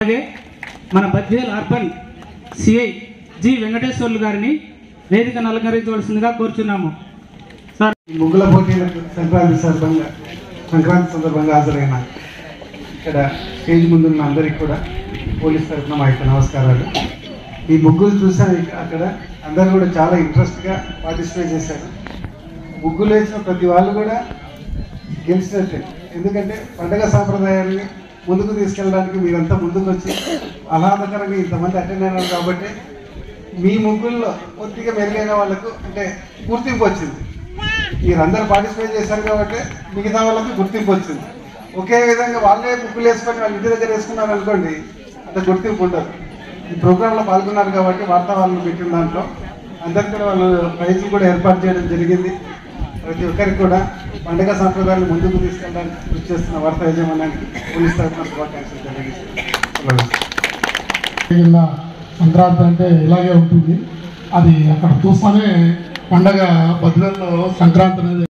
అలాగే మన Badvel urban CI G Venkateswarlu గారిని వేదిక అలంకరించవలసిందిగా కోరుచున్నాము సార్ ఈ ముగ్గుల పోటీలకు సంక్రాంతి సందర్భంగా సంక్రాంతి సందర్భంగా హాజరైన ఇక్కడ స్టేజ్ ముందున్న అందరికీ కూడా పోలీస్ తరఫున మా యొక్క నమస్కారాలు ఈ ముగ్గులు చూసాను ఇక- అక్కడ అందరూ కూడా చాలా ఇంట్రెస్ట్గా పార్టిసిపేట్ చేశారు ముగ్గులు వేసిన ప్రతి వాళ్ళు కూడా గెలిచినట్టే ఎందుకంటే పండగ సాంప్రదాయాన్ని ముందుకు తీసుకెళ్ళడానికి మీరంతా ముందుకు వచ్చి ఆహ్లాదకరంగా ఇంతమంది అటెండ్ అయినారు కాబట్టి మీ ముగ్గుల్లో కొద్దిగా మెరుగైన వాళ్ళకు అంటే గుర్తింపు వచ్చింది మీరందరూ పార్టిసిపేట్ చేశారు కాబట్టి మిగతా వాళ్ళకి గుర్తింపు వచ్చింది ఒకే విధంగా వాళ్ళే ముగ్గులు వేసుకొని వాళ్ళ ఇంటి దగ్గర వేసుకున్నారు అనుకోండి అంత గుర్తింపు ఉండదు ఈ ప్రోగ్రాంలో పాల్గొన్నారు కాబట్టి వార్తా వాళ్ళు పెట్టిన దాంట్లో అందరికీ కూడా వాళ్ళు ప్రైజులు కూడా ఏర్పాటు చేయడం జరిగింది ప్రతి ఒక్కరికి కూడా పండుగ సాంప్రదాయాన్ని ముందుకు తీసుకెళ్ళడానికి కృషి చేస్తున్న వార్తా యాజమాన్యానికి పోలీస్ తరఫున శుభాకాంక్షలు తెలియజేస్తున్నాను జిల్లా సంక్రాంతి అంటే ఇలాగే ఉంటుంది అది అక్కడ చూస్తానే పండగ బద్వేల్లో సంక్రాంతి అనేది